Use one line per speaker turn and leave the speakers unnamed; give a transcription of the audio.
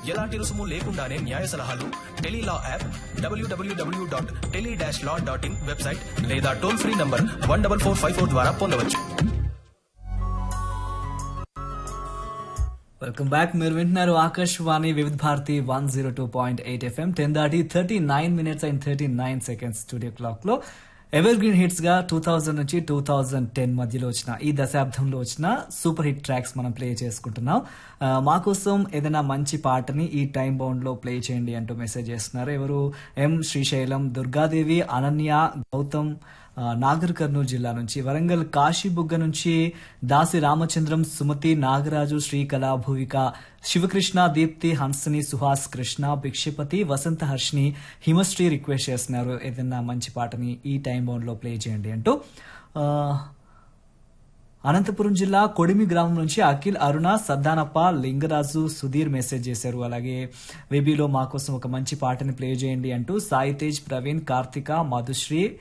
ఎలాంటి రుసుము లేకుండానే న్యాయ సలహాలు టెలీలా యాప్ డబ్ల్యూడబ్ల్యూడబ్ల్యూ dot tele dash law dot in website లేదా toll free number one double four five four ద్వారా పొందవచ్చు
వెల్కమ్ బ్యాక్ మీరు వింటున్నారు Akashvani Vividh Bharati one zero two point eight FM ten దాటి thirty nine minutes and thirty nine seconds studio clock లో evergreen hits గా two thousand నుంచి two thousand ten మధ్యలో వచ్చిన ఈ దశాబ్దంలో వచ్చిన సూపర్ హిట్ ట్రాక్స్ మనం ప్లే చేసుకుంటున్నాం ఆ, మా కోసం ఏదైనా మంచి పాటని ఈ టైం బౌండ్ లో ప్లే చేయండి అంటూ మెసేజ్ చేస్తున్నారు ఎవరు ఎం శ్రీశైలం దుర్గాదేవి అనన్య గౌతమ్ ఆ, నాగర్ కర్నూలు జిల్లా నుంచి వరంగల్ కాశీబుగ్గ నుంచి దాసి రామచంద్రం సుమతి నాగరాజు శ్రీకళ భూవిక శివకృష్ణ దీప్తి హంసని సుహాస్ కృష్ణ భిక్షపతి వసంత హర్షిని హిమశ్రీ రిక్వెస్ట్ చేస్తున్నారు ఏదైనా మంచి పాటని ఈ టైం బౌండ్ లో ప్లే చేయండి అంటూ ఆ, అనంతపురం జిల్లా కొడిమి గ్రామం నుంచి అఖిల్ అరుణ సద్దానప్ప లింగరాజు సుధీర్ మెసేజ్ చేశారు అలాగే వేబీలో మా కోసం ఒక మంచి పాటని ప్లే చేయండి అంటూ సాయి తేజ్ ప్రవీణ్ కార్తిక మధుశ్రీ